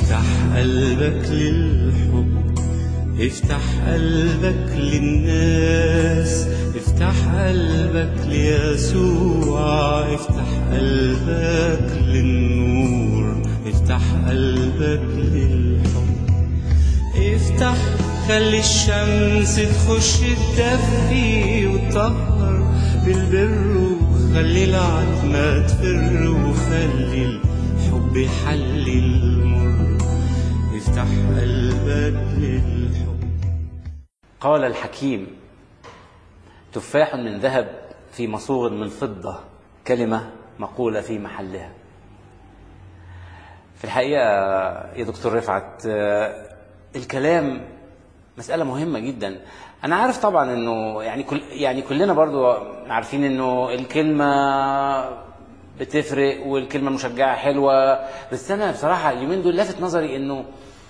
افتح قلبك للحب افتح قلبك للناس افتح قلبك ليسوع افتح قلبك للنور افتح قلبك للحب افتح خلي الشمس تخش تدفي وتطهر بالبر وخلي العتمة تفر وخلي الحب يحلي المر افتح قلبك للحب قال الحكيم تفاح من ذهب في مصوغ من فضة كلمة مقولة في محلها في الحقيقة يا دكتور رفعت آه، الكلام مسألة مهمة جدا أنا عارف طبعا إنه يعني كل يعني كلنا برضو عارفين إنه الكلمة بتفرق والكلمة المشجعة حلوة بس أنا بصراحة اليومين دول لافت نظري إنه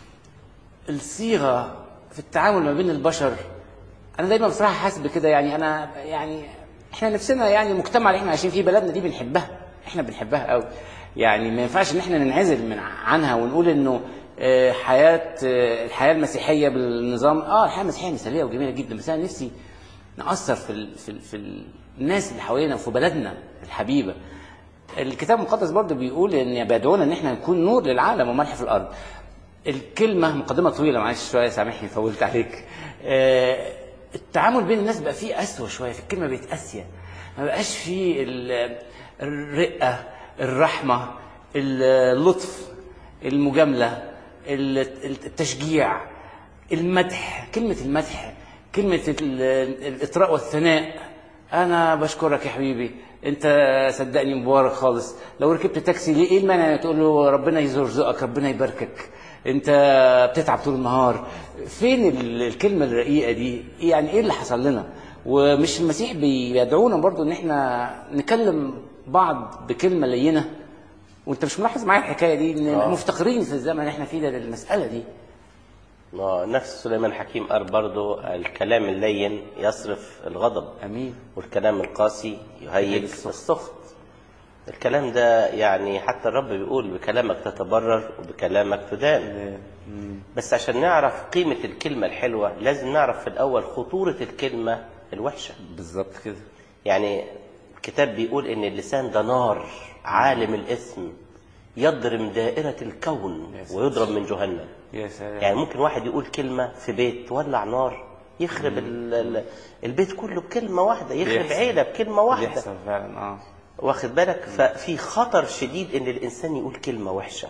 الصيغه في التعامل ما بين البشر انا دايما بصراحه حاسس بكده يعني انا يعني احنا نفسنا يعني المجتمع اللي احنا عايشين فيه بلدنا دي بنحبها احنا بنحبها قوي يعني ما ينفعش ان احنا ننعزل من عنها ونقول انه آه، حياه آه، الحياه المسيحيه بالنظام اه الحياه المسيحيه مثاليه وجميله جدا بس انا نفسي ناثر في ال في, ال في ال الناس اللي حوالينا وفي بلدنا الحبيبه الكتاب المقدس برضه بيقول ان بيدعونا ان احنا نكون نور للعالم وملح في الارض الكلمه مقدمه طويله معلش شويه سامحني طولت عليك آه، التعامل بين الناس بقى فيه قسوه شويه في الكلمه بقت قاسيه ما بقاش فيه ال- الرقه الرحمه اللطف المجامله ال- التشجيع المدح كلمه المدح كلمه ال- الاطراء والثناء انا بشكرك يا حبيبي انت صدقني مبارك خالص لو ركبت تاكسي ليه ايه المانع تقول له ربنا يرزقك ربنا يباركك انت بتتعب طول النهار فين ال- الكلمه الرقيقه دي يعني ايه اللي حصل لنا ومش المسيح بيدعونا برضو ان احنا نكلم بعض بكلمه لينه وانت مش ملاحظ معايا الحكايه دي ان آه. مفتقرين في الزمن اللي احنا فيه ده للمساله دي ما نفس سليمان حكيم قال برضو الكلام اللين يصرف الغضب امين والكلام القاسي يهيج السخط. السخط الكلام ده يعني حتى الرب بيقول بكلامك تتبرر وبكلامك تدان بس عشان نعرف قيمة الكلمة الحلوة لازم نعرف في الأول خطورة الكلمة الوحشة بالظبط كده يعني الكتاب بيقول إن اللسان ده نار عالم الإثم يضرم دائرة الكون يا سلام. ويضرب من جهنم يا سلام يعني ممكن واحد يقول كلمة في بيت تولع نار يخرب ال- ال- البيت كله بكلمة واحدة يخرب بيحصل. عيلة بكلمة واحدة بيحصل فعلا اه واخد بالك ففي خطر شديد ان الانسان يقول كلمه وحشه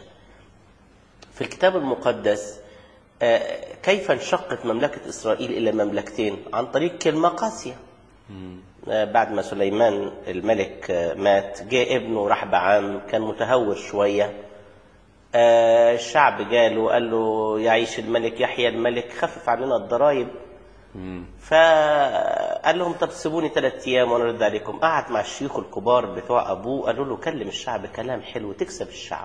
في الكتاب المقدس آه، كيف انشقت مملكه اسرائيل الى مملكتين عن طريق كلمه قاسيه آه، بعد ما سليمان الملك آه، مات جاء ابنه رحبعام كان متهور شويه آه، الشعب جاله قال له يعيش الملك يحيى الملك خفف علينا الضرائب فقال لهم طب سيبوني ثلاث ايام وانا ارد عليكم قعد مع الشيوخ الكبار بتوع ابوه قالوا له كلم الشعب كلام حلو تكسب الشعب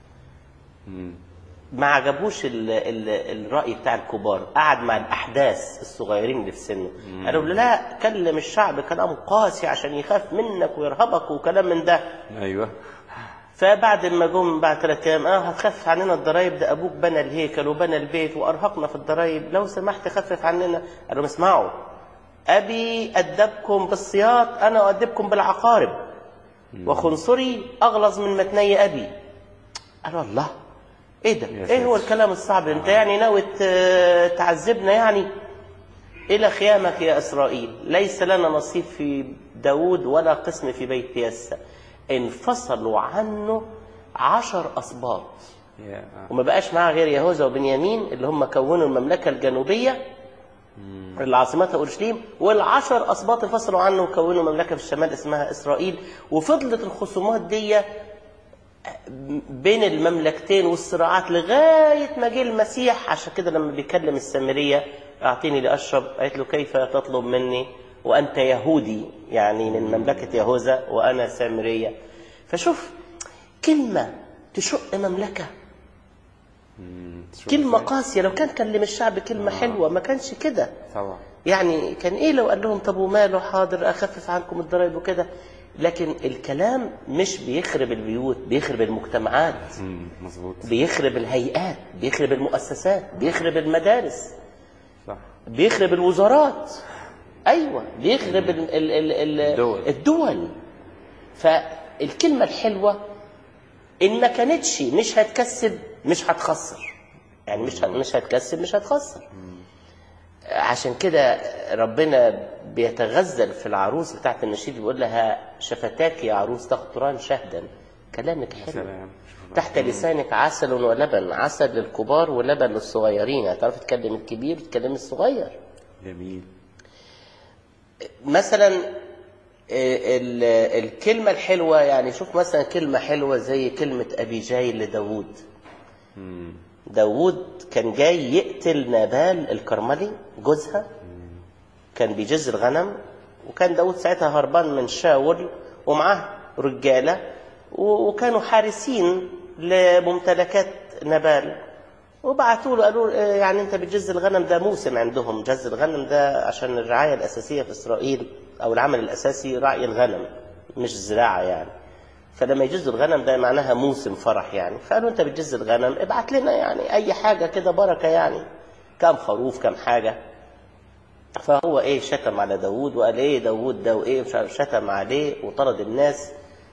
ما عجبوش ال ال الراي بتاع الكبار قعد مع الاحداث الصغيرين اللي في سنه قالوا له لا كلم الشعب كلام قاسي عشان يخاف منك ويرهبك وكلام من ده ايوه فبعد ما جم بعد ثلاث ايام اه هتخفف عننا الضرايب ده ابوك بنى الهيكل وبنى البيت وارهقنا في الضرايب لو سمحت خفف عننا قال لهم اسمعوا ابي ادبكم بالصياط انا اؤدبكم بالعقارب وخنصري اغلظ من متني ابي قالوا الله ايه ده يا ايه هو ساتر. الكلام الصعب ده؟ انت يعني ناوي ت- تعذبنا يعني إلى خيامك يا إسرائيل ليس لنا نصيب في داود ولا قسم في بيت يسى انفصلوا عنه عشر أسباط يا آه. وما بقاش معاه غير يهوذا وبنيامين اللي هم كونوا المملكة الجنوبية اللي عاصمتها أورشليم والعشر أسباط انفصلوا عنه وكونوا مملكة في الشمال اسمها إسرائيل وفضلت الخصومات دي بين المملكتين والصراعات لغاية ما جه المسيح عشان كده لما بيكلم السامرية أعطيني لأشرب قالت له كيف تطلب مني وأنت يهودي يعني من مملكة يهوذا وأنا سامرية فشوف كلمة تشق مملكة شوف كلمة إزاي؟ قاسية لو كان كلم الشعب كلمة حلوة ما كانش كده طبعا يعني كان ايه لو قال لهم طب وماله حاضر اخفف عنكم الضرايب وكده لكن الكلام مش بيخرب البيوت بيخرب المجتمعات مم، مظبوط بيخرب الهيئات بيخرب المؤسسات بيخرب المدارس صح بيخرب الوزارات ايوه بيخرب ال ال ال ال الدول. الدول فالكلمه الحلوه ان ما كانتش مش هتكسب مش هتخسر يعني مش ه- مش هتكسب مش هتخسر عشان كده ربنا بيتغزل في العروس بتاعت النشيد بيقول لها شفتاك يا عروس تقطران شهدا كلامك حلو سلام تحت لسانك عسل ولبن عسل للكبار ولبن للصغيرين يعني تعرف تكلم الكبير وتكلم الصغير جميل مثلا آه، ال- الكلمة الحلوة يعني شوف مثلا كلمة حلوة زي كلمة أبي جاي لداود مم. داود كان جاي يقتل نابال الكرملي جوزها كان بيجز الغنم وكان داود ساعتها هربان من شاول ومعاه رجالة و- وكانوا حارسين لممتلكات نابال وبعتوا له قالوا له، آه، يعني انت بتجز الغنم ده موسم عندهم جز الغنم ده عشان الرعايه الاساسيه في اسرائيل او العمل الاساسي رعي الغنم مش زراعه يعني فلما يجزوا الغنم ده معناها موسم فرح يعني فقالوا انت بتجز الغنم ابعت لنا يعني اي حاجه كده بركه يعني كام خروف كام حاجه فهو ايه شتم على داوود وقال ايه داوود ده وايه مش عارف شتم عليه وطرد الناس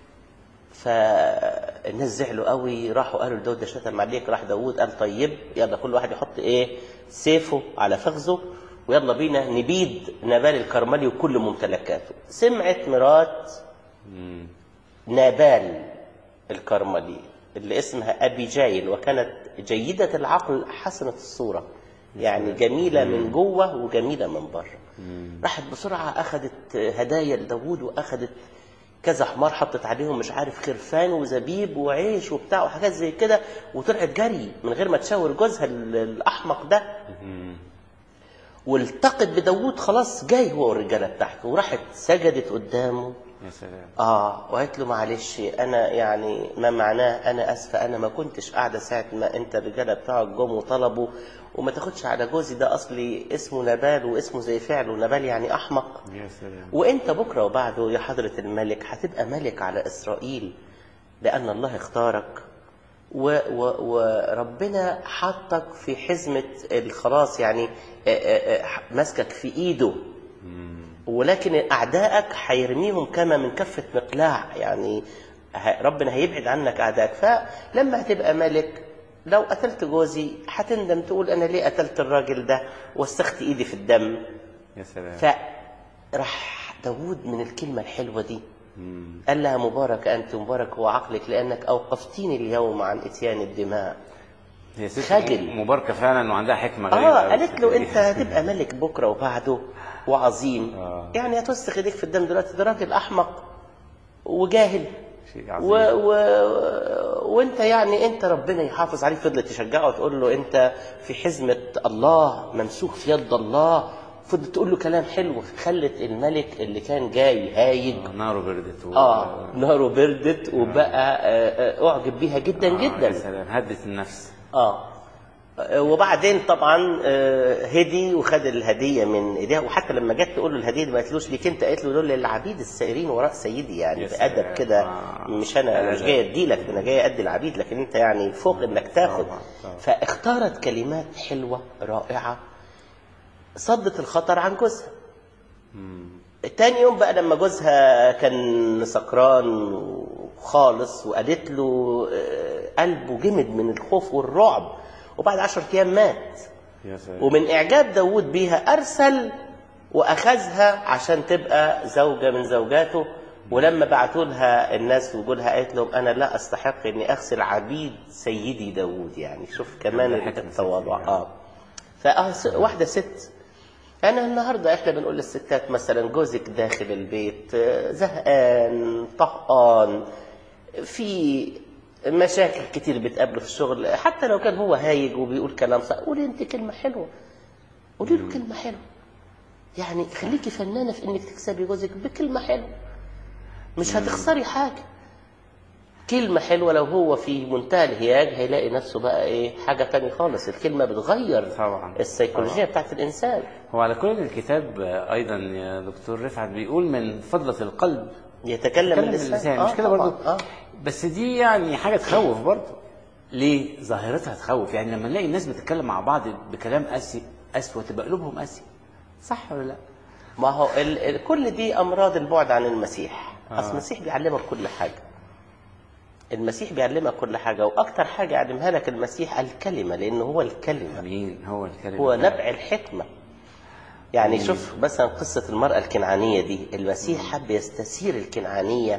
فالناس زعلوا قوي راحوا قالوا لداود ده شتم عليك راح داوود قال طيب يلا كل واحد يحط ايه سيفه على فخذه ويلا بينا نبيد نبال الكرملي وكل ممتلكاته سمعت مرات مم. نابال الكرملي اللي اسمها أبي جايل وكانت جيدة العقل حسنة الصورة يعني جميلة من جوه وجميلة من بره راحت بسرعة أخذت هدايا لداوود وأخذت كذا حمار حطت عليهم مش عارف خرفان وزبيب وعيش وبتاع وحاجات زي كده وطلعت جري من غير ما تشاور جوزها ال- الأحمق ده مم. والتقت بداوود خلاص جاي هو والرجالة بتاعته وراحت سجدت قدامه يا سلام اه وقالت له معلش انا يعني ما معناه انا اسفه انا ما كنتش قاعده ساعه ما انت الرجاله بتاعك جم وطلبوا وما تاخدش على جوزي ده اصلي اسمه نبال واسمه زي فعله نبال يعني احمق يا سلام وانت بكره وبعده يا حضره الملك هتبقى ملك على اسرائيل لان الله اختارك و و وربنا حطك في حزمه الخلاص يعني آه، آه، آه، ماسكك في ايده ولكن اعدائك هيرميهم كما من كفه مقلاع يعني ه- ربنا هيبعد عنك اعدائك فلما هتبقى ملك لو قتلت جوزي هتندم تقول انا ليه قتلت الراجل ده وسخت ايدي في الدم يا سلام فراح داوود من الكلمه الحلوه دي مم. قال لها مبارك انت مبارك هو عقلك لانك اوقفتيني اليوم عن اتيان الدماء هي ست خجل. مباركه فعلا وعندها حكمه غريبه اه أوي قالت الست له دي. انت هتبقى ملك بكره وبعده وعظيم آه. يعني هتوسخ ايديك في الدم دلوقتي ده راجل احمق وجاهل شيء عظيم و... و... وانت يعني انت ربنا يحافظ عليك فضلت تشجعه وتقول له انت في حزمه الله ممسوك في يد الله فضلت تقول له كلام حلو خلت الملك اللي كان جاي هايج آه، ناره بردت و... اه ناره بردت وبقى آه، آه، اعجب بيها جدا آه، يا جدا سلام هدت النفس اه وبعدين طبعا آه، هدي وخد الهديه من ايديها وحتى لما جت تقول له الهديه دي ما قالتلوش ليك انت قالت له دول للعبيد السائرين وراء سيدي يعني يا سلام. بادب كده آه. مش انا انا مش جاي ادي لك انا جاي ادي العبيد لكن انت يعني فوق انك تاخد طبعاً، طبعاً. فاختارت كلمات حلوه رائعه صدت الخطر عن جوزها تاني يوم بقى لما جوزها كان سكران خالص وقالت له آه، قلبه جمد من الخوف والرعب وبعد عشرة أيام مات يا سلام ومن إعجاب داود بيها أرسل وأخذها عشان تبقى زوجة من زوجاته ولما بعتوا لها الناس وجودها قالت لهم أنا لا أستحق إني أغسل عبيد سيدي داود يعني شوف كمان ده حكمة التواضع ستي. آه فآه س- واحدة ست أنا النهاردة إحنا بنقول للستات مثلا جوزك داخل البيت آه، زهقان طهقان في مشاكل كتير بتقابله في الشغل حتى لو كان هو هايج وبيقول كلام صح قولي انت كلمه حلوه قولي له كلمه حلوه يعني خليكي فنانه في انك تكسبي جوزك بكلمه حلوه مش هتخسري حاجه كلمة حلوة لو هو في منتهى الهياج هيلاقي نفسه بقى ايه حاجة تانية خالص الكلمة بتغير طبعاً. السيكولوجية طبعاً. بتاعت الإنسان هو على كل الكتاب آه، ايضا يا دكتور رفعت بيقول من فضله القلب يتكلم تكلم اللسان اللسان آه مش كده طبعاً. برضو اه بس دي يعني حاجه تخوف برضو ليه ظاهرتها تخوف يعني لما نلاقي الناس بتتكلم مع بعض بكلام قاسي قسوه تبقى قلوبهم قاسيه صح ولا لا ما هو ال... ال... كل دي امراض البعد عن المسيح آه. اصل المسيح بيعلمك كل حاجه المسيح بيعلمك كل حاجه واكتر حاجه يعلمها لك المسيح الكلمه لانه هو الكلمه امين هو الكلام هو نبع الحكمه يعني شوف مثلا قصه المراه الكنعانيه دي المسيح حب يستثير الكنعانيه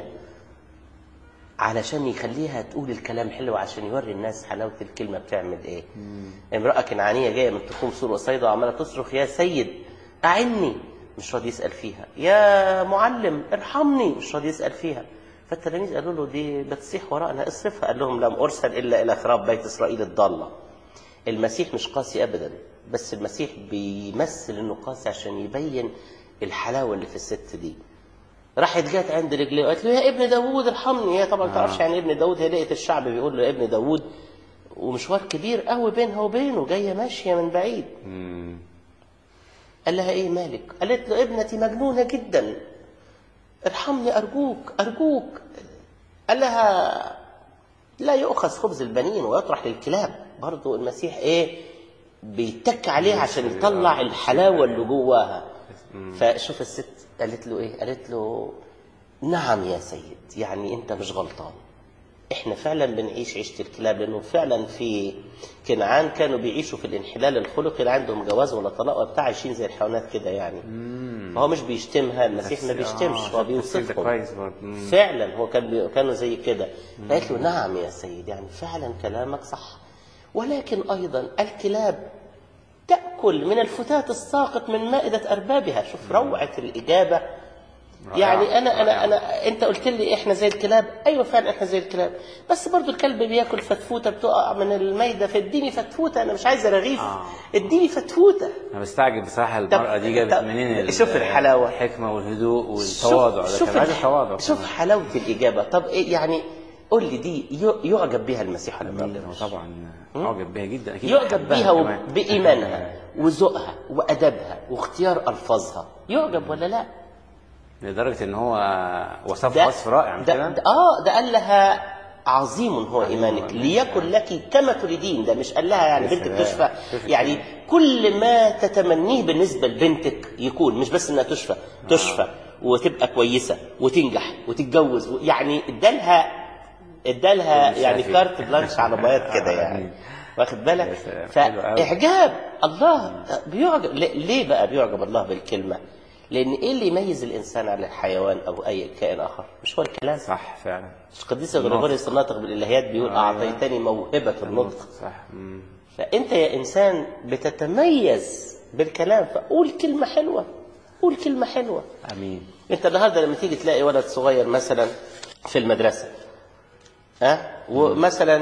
علشان يخليها تقول الكلام حلو عشان يوري الناس حلاوه الكلمه بتعمل ايه امراه كنعانيه جايه من تخوم سور وصيدا وعماله تصرخ يا سيد اعني مش راضي يسال فيها يا معلم ارحمني مش راضي يسال فيها فالتلاميذ قالوا له دي بتصيح وراءنا اصرفها قال لهم لم ارسل الا الى خراب بيت اسرائيل الضاله المسيح مش قاسي ابدا بس المسيح بيمثل انه قاسي عشان يبين الحلاوه اللي في الست دي راحت جت عند رجليه وقالت له يا ابن داوود ارحمني هي طبعا ما تعرفش يعني ابن داوود هي لقيت الشعب بيقول له يا ابن داوود ومشوار كبير قوي بينها وبينه جايه ماشيه من بعيد مم. قال لها ايه مالك قالت له ابنتي مجنونه جدا ارحمني ارجوك ارجوك قال لها لا يؤخذ خبز البنين ويطرح للكلاب برضو المسيح ايه بيتك عليه عشان يطلع الحلاوه اللي جواها فشوف الست قالت له ايه قالت له نعم يا سيد يعني انت مش غلطان احنا فعلا بنعيش عيشه الكلاب لانه فعلا في كنعان كانوا بيعيشوا في الانحلال الخلقي لا عندهم جواز ولا طلاق ولا بتاع عايشين زي الحيوانات كده يعني فهو مش بيشتمها المسيح ما بس- بيشتمش آه، هو التفسير ده بيوصفهم كويس برضه مم. فعلا هو كان بي... كانوا زي كده قالت له نعم يا سيد يعني فعلا كلامك صح ولكن ايضا الكلاب تاكل من الفتات الساقط من مائده اربابها شوف روعه الاجابه يعني انا انا انا انت قلت لي احنا زي الكلاب ايوه فعلا احنا زي الكلاب بس برضو الكلب بياكل فتفوته بتقع من المايده فاديني فتفوته انا مش عايز رغيف آه. اديني فتفوته انا بستعجب بصراحه المراه دي جابت طب- منين ال- شوف الحلاوة. الحكمه والهدوء والتواضع ده شوف كان عايز الح- تواضع شوف حلاوه الاجابه طب إيه يعني قول لي دي ي- يعجب بها المسيح ولا ما أمين، هو يعجبش؟ طبعا اعجب بيها جدا اكيد يعجب بحبها بيها كمان. بايمانها وذوقها وادبها واختيار الفاظها يعجب ولا لا لدرجه ان هو وصفها وصف رائع مش ده, كده؟ ده اه ده قال لها عظيم هو ايمانك عظيم. ليكن لك كما تريدين ده مش قال لها يعني يا بنتك سلام. تشفى شوف يعني كل ما تتمنيه بالنسبه لبنتك يكون مش بس انها تشفى تشفى وتبقى كويسه وتنجح وتتجوز يعني ادالها ادالها مش يعني شافي. كارت بلانش على بياض كده يعني آمين. واخد بالك يا سلام. حلو أوي. فاعجاب الله بيعجب ليه- ليه بقى بيعجب الله بالكلمه لان ايه اللي يميز الانسان عن الحيوان او اي كائن اخر مش هو الكلام صح فعلا مش قديس غريغوريوس الناطق بالالهيات بيقول أيوة. اعطيتني موهبه النطق صح مم. فانت يا انسان بتتميز بالكلام فقول كلمه حلوه قول كلمه حلوه امين انت النهارده لما تيجي تلاقي ولد صغير مثلا في المدرسه ها ومثلا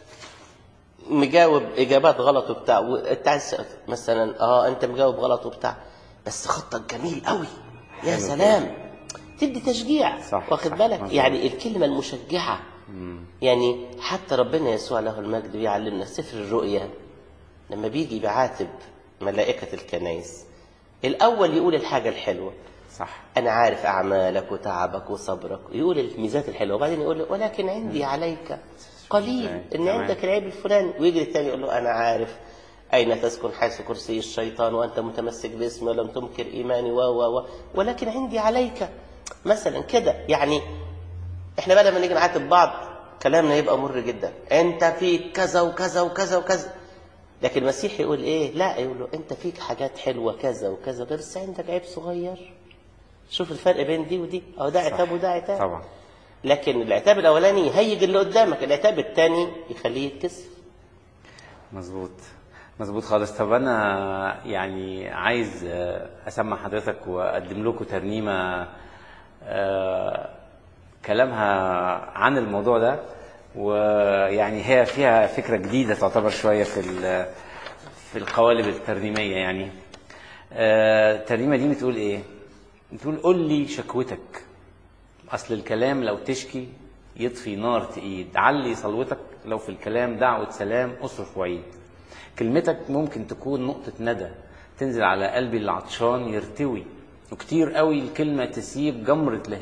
مجاوب اجابات غلط وبتاع وانت عايز مثلا اه انت مجاوب غلط وبتاع بس خطك جميل قوي يا حلو سلام تدي تشجيع صح، واخد صح، بالك مظبوط. يعني الكلمه المشجعه يعني حتى ربنا يسوع له المجد بيعلمنا في سفر الرؤيا لما بيجي بيعاتب ملائكه الكنائس الاول يقول الحاجه الحلوه صح أنا عارف أعمالك وتعبك وصبرك يقول الميزات الحلوة وبعدين يقول له ولكن عندي عليك قليل إن تمام. عندك العيب الفلاني ويجي الثاني يقول له أنا عارف أين تسكن حيث كرسي الشيطان وأنت متمسك باسمي ولم تنكر إيماني و و و ولكن عندي عليك مثلا كده يعني إحنا بقى لما نيجي نعاتب بعض كلامنا يبقى مر جدا أنت فيك كذا وكذا وكذا وكذا لكن المسيح يقول إيه لا يقول له أنت فيك حاجات حلوة كذا وكذا بس عندك عيب صغير شوف الفرق بين دي ودي اهو ده عتاب وده عتاب طبعا لكن العتاب الاولاني يهيج اللي قدامك العتاب الثاني يخليه يتكسف مظبوط مظبوط خالص طب انا يعني عايز آه، اسمع حضرتك واقدم لكم ترنيمه آه، كلامها عن الموضوع ده ويعني هي فيها فكره جديده تعتبر شويه في ال- في القوالب الترنيميه يعني آه، الترنيمه دي بتقول ايه بتقول قول لي شكوتك اصل الكلام لو تشكي يطفي نار تقيد علي صلوتك لو في الكلام دعوة سلام اصرخ وعيد كلمتك ممكن تكون نقطة ندى تنزل على قلبي العطشان يرتوي وكتير قوي الكلمة تسيب جمرة لهيب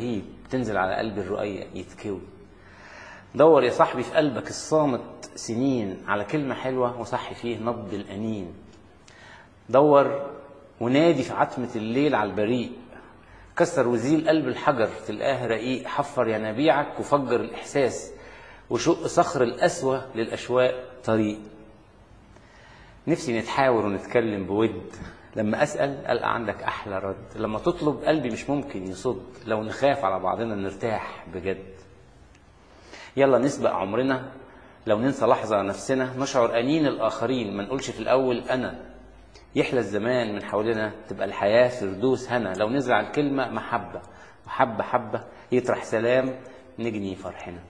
تنزل على قلب الرؤية يتكوي دور يا صاحبي في قلبك الصامت سنين على كلمة حلوة وصحي فيه نبض الأنين دور ونادي في عتمة الليل على البريء كسر وزيل قلب الحجر تلقاه رقيق حفر ينابيعك وفجر الإحساس وشق صخر القسوة للأشواق طريق نفسي نتحاور ونتكلم بود لما أسأل ألقى عندك أحلى رد لما تطلب قلبي مش ممكن يصد لو نخاف على بعضنا نرتاح بجد يلا نسبق عمرنا لو ننسى لحظة نفسنا نشعر أنين الآخرين ما نقولش في الأول أنا يحلى الزمان من حولنا تبقى الحياة فردوس هنا لو نزرع الكلمة محبة وحبة حبة يطرح سلام نجني فرحنا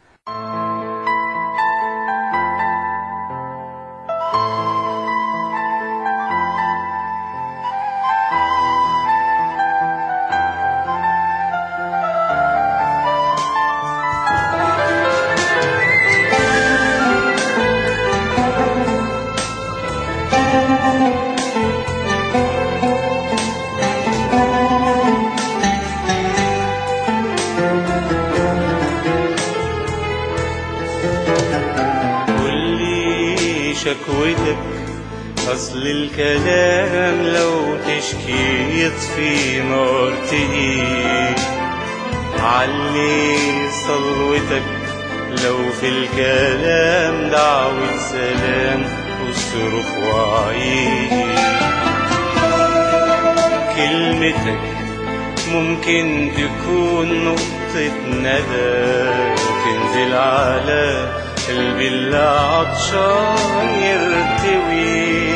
قول لي شكوتك أصل الكلام لو تشكي يطفي نار تقيل علي صلوتك لو في الكلام دعوة سلام اصرخ وعيد كلمتك ممكن تكون نقطة ندى تنزل على قلبي اللي عطشان يرتوي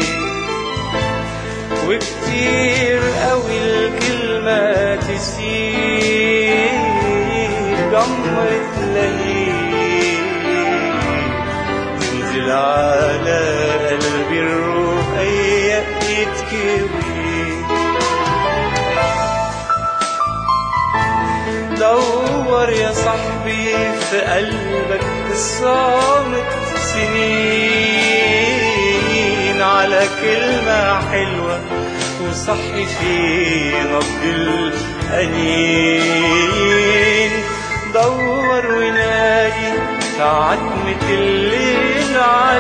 وكتير قوي الكلمة تسيب جمرة لهيب تنزل على قلبي الروح أيام يتكوي دور يا صاحبي في قلبك الصامت سنين على كلمة حلوة وصحي في نبض الأنين دور ونادي في عتمة الليل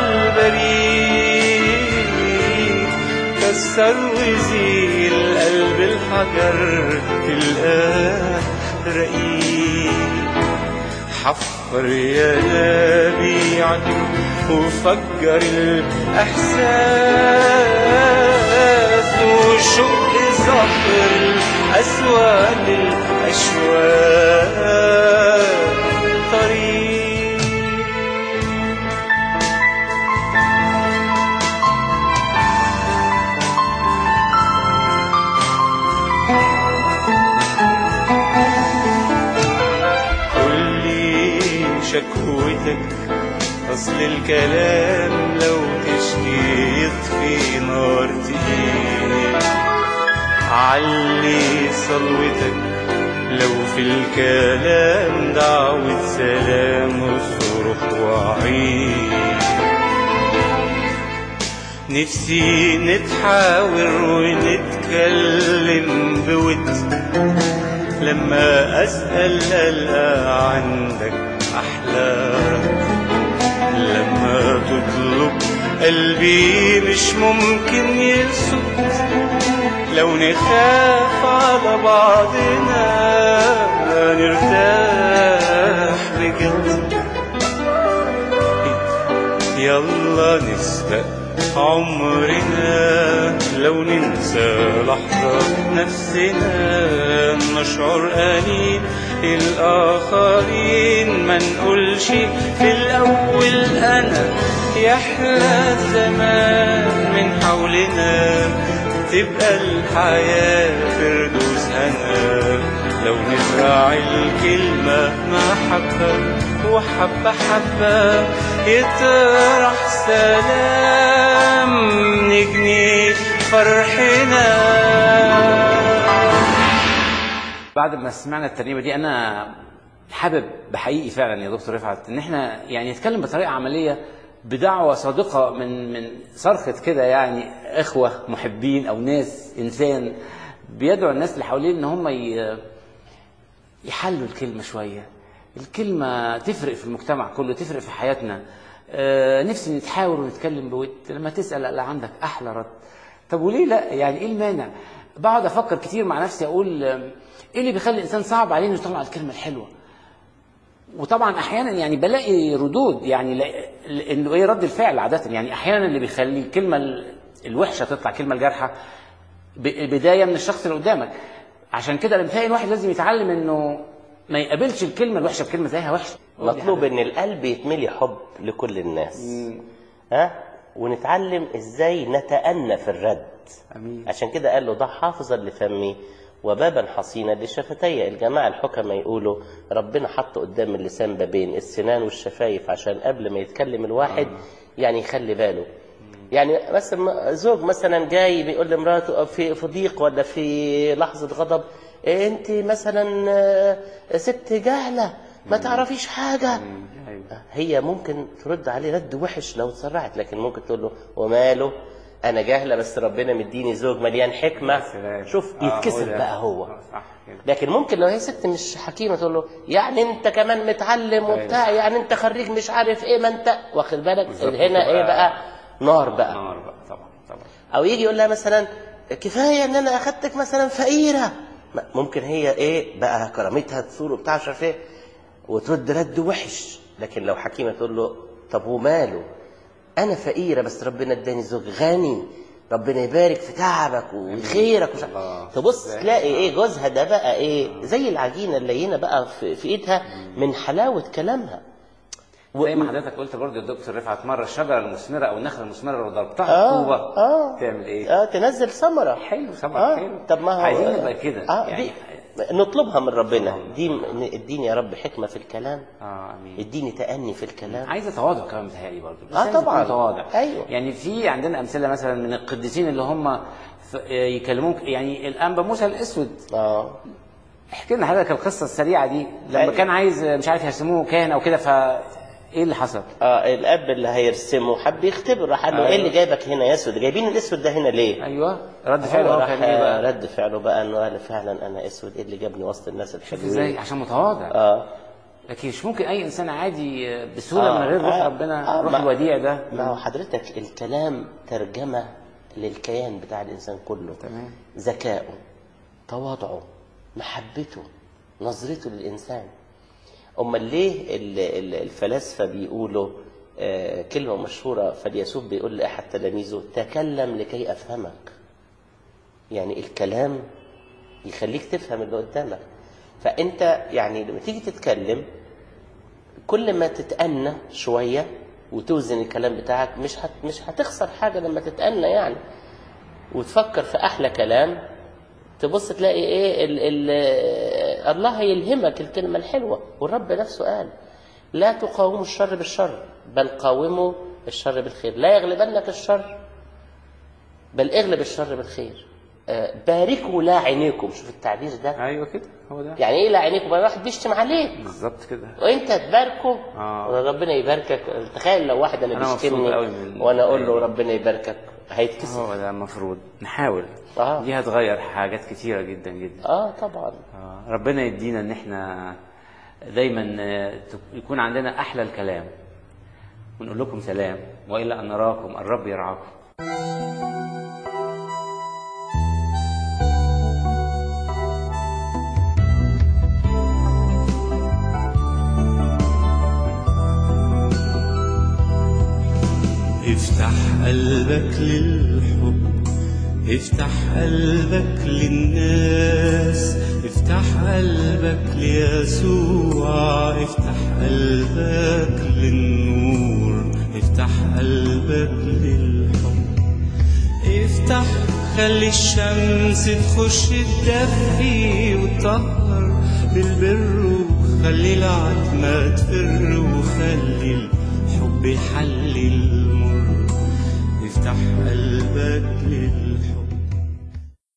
عالبريد كسر وزيل قلب الحجر تلقاه رقيق حفر يا نبيعتك وفجر الإحساس وشق صخر الأسود الأشواق طريق قول لي شكوتك أصل الكلام لو تشكي يطفي نار تقيل علي صلوتك لو في الكلام دعوة سلام وصرخ وعيد نفسي نتحاور ونتكلم بود لما أسأل ألقى عندك أحلى رد لما تطلب قلبي مش ممكن يسكت لو نخاف على بعضنا نرتاح بجد يلا نسبق عمرنا لو ننسى لحظة نفسنا نشعر أنين الآخرين ما نقولش في الأول أنا يحلى الزمان من حولنا تبقى الحياة فردوس هنا لو نزرع الكلمة محبة وحبة حبة يطرح سلام نجني فرحنا بعد ما سمعنا الترنيمه دي انا حابب بحقيقي فعلا يا دكتور رفعت ان احنا يعني نتكلم بطريقه عمليه بدعوه صادقه من من صرخه كده يعني اخوه محبين او ناس انسان بيدعو الناس اللي حواليه ان هم ي... يحلوا الكلمة شوية الكلمة تفرق في المجتمع كله تفرق في حياتنا آه نفسي نتحاور ونتكلم بود لما تسأل اللي عندك أحلى رد طب وليه لا يعني إيه المانع بقعد أفكر كتير مع نفسي أقول آه، إيه اللي بيخلي الإنسان صعب عليه إنه يطلع الكلمة الحلوة وطبعا احيانا يعني بلاقي ردود يعني لا- انه ايه رد الفعل عاده يعني احيانا اللي بيخلي الكلمه ال- الوحشه تطلع كلمه الجارحه ب- بدايه من الشخص اللي قدامك عشان كده لما تلاقي الواحد لازم يتعلم انه ما يقابلش الكلمه الوحشه بكلمه زيها وحشه مطلوب ان القلب يتملي حب لكل الناس ها ونتعلم ازاي نتأنى في الرد امين عشان كده قال له ضع حافظا لفمي وبابا حصينا لشفتي الجماعة الحكمة يقولوا ربنا حط قدام اللسان بابين السنان والشفايف عشان قبل ما يتكلم الواحد يعني يخلي باله يعني مثلا زوج مثلا جاي بيقول لمراته في في ضيق ولا في لحظة غضب إيه انت مثلا آه، ست جهلة ما تعرفيش حاجة ايوه هي ممكن ترد عليه رد وحش لو اتسرعت لكن ممكن تقول له وماله انا جاهله بس ربنا مديني زوج مليان حكمه سلام. شوف آه، يتكسر ده. بقى هو آه، صح كده لكن ممكن لو هي ست مش حكيمه تقول له يعني انت كمان متعلم وبتاع يعني انت خريج مش عارف ايه ما انت واخد بالك بالظبط. هنا ايه بقى نار بقى نار بقى طبعا طبعا او يجي يقول لها مثلا كفايه ان انا اخدتك مثلا فقيره ما- ممكن هي ايه بقى كرامتها تصور وبتاع مش عارف ايه وترد رد وحش لكن لو حكيمه تقول له طب وماله انا فقيره بس ربنا اداني زوج غني ربنا يبارك في تعبك وخيرك وش... الله. تبص تلاقي ايه جوزها ده بقى ايه زي العجينه اللينه بقى في, في ايدها من حلاوه كلامها و- زي ما حضرتك قلت برضه يا دكتور رفعت مره الشجره المثمره او النخله المثمره لو ضربتها آه، طوبه آه. تعمل ايه؟ اه تنزل ثمره حلو طبعا آه. حلو طب ما هو عايزين نبقى كده آه يعني دي نطلبها من ربنا دي اديني يا رب حكمه في الكلام اه امين اديني تأني في الكلام عايزه تواضع كمان متهيألي برضه آه، الإنسان طبعاً. يكون تواضع أيوة. يعني في عندنا امثله مثلا من القديسين اللي هم ف- يكلموك يعني الانبا موسى الاسود اه احكي لنا حضرتك القصه السريعه دي لما أيوة. كان عايز مش عارف يرسموه كاهن او كده ف ايه اللي حصل؟ اه الاب اللي هيرسمه حب يختبر راح قال له ايه أيوة. اللي جايبك هنا يا اسود جايبين الاسود ده هنا ليه ايوه رد فعله هو هو راح كان ايه بقى؟ رد فعله بقى انه قال فعلا انا اسود ايه اللي جابني وسط الناس شوف الحلوين ازاي عشان متواضع اه لكن مش ممكن اي انسان عادي بسهوله آه، من غير روح آه، ربنا آه، روح ما- الوديع ده ما هو حضرتك الكلام ترجمة للكيان بتاع الإنسان كله تمام. ذكائه تواضعه محبته نظرته للإنسان أمال ليه ال- ال- الفلاسفة بيقولوا آه، كلمة مشهورة فاليسوف بيقول لأحد تلاميذه تكلم لكي أفهمك يعني الكلام يخليك تفهم اللي قدامك فأنت يعني لما تيجي تتكلم كل ما تتأنى شوية وتوزن الكلام بتاعك مش هت مش هتخسر حاجة لما تتأنى يعني وتفكر في أحلى كلام تبص تلاقي إيه ال ال الله هيلهمك الكلمة الحلوة والرب نفسه قال لا تقاوموا الشر بالشر بل قاوموا الشر بالخير لا يغلبنك الشر بل اغلب الشر بالخير آه، باركوا لا عينيكم شوف التعبير ده ايوه كده هو ده يعني ايه لا عينيكم بقى واحد بيشتم عليك بالظبط كده وانت تباركه آه. ربنا يباركك تخيل لو واحد انا, أنا مبسوط بيشتمني قوي من- وانا اقول له ربنا يباركك هيتكسر هو ده المفروض نحاول آه. دي هتغير حاجات كتيره جدا جدا اه طبعا آه، ربنا يدينا ان احنا دايما آه، تك- يكون عندنا احلى الكلام ونقول لكم سلام والى ان نراكم الرب يرعاكم افتح قلبك للحب افتح قلبك للناس افتح قلبك ليسوع افتح قلبك للنور افتح قلبك للحب افتح خلي الشمس تخش تدفي وتطهر بالبر وخلي العتمة تفر وخلي الحب يحلي المر افتح قلبك للحب